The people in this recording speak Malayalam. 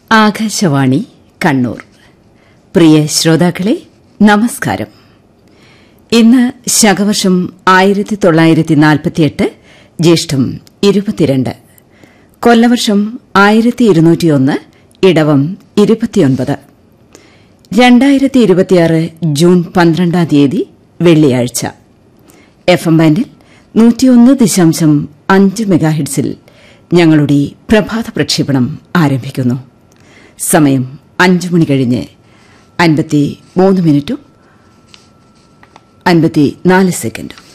ആകാശവാണി കണ്ണൂർ പ്രിയ ശ്രോതാക്കളെ നമസ്കാരം ഇന്ന് ശകവർഷം ആയിരത്തി തൊള്ളായിരത്തി നാൽപ്പത്തിയെട്ട് ജ്യേഷ്ഠം ഇരുപത്തിരണ്ട് കൊല്ലവർഷം ആയിരത്തി ഇരുന്നൂറ്റിയൊന്ന് ഇടവം ഇരുപത്തിയൊൻപത് രണ്ടായിരത്തി ഇരുപത്തിയാറ് ജൂൺ പന്ത്രണ്ടാം തീയതി വെള്ളിയാഴ്ച എഫ് എം ബാൻഡിൽ നൂറ്റിയൊന്ന് ദശാംശം അഞ്ച് മെഗാഹിഡ്സിൽ ഞങ്ങളുടെ പ്രഭാത പ്രക്ഷേപണം ആരംഭിക്കുന്നു സമയം അഞ്ചു മണി കഴിഞ്ഞ് അൻപത്തി മൂന്ന് മിനിറ്റും അൻപത്തി നാല് സെക്കൻഡും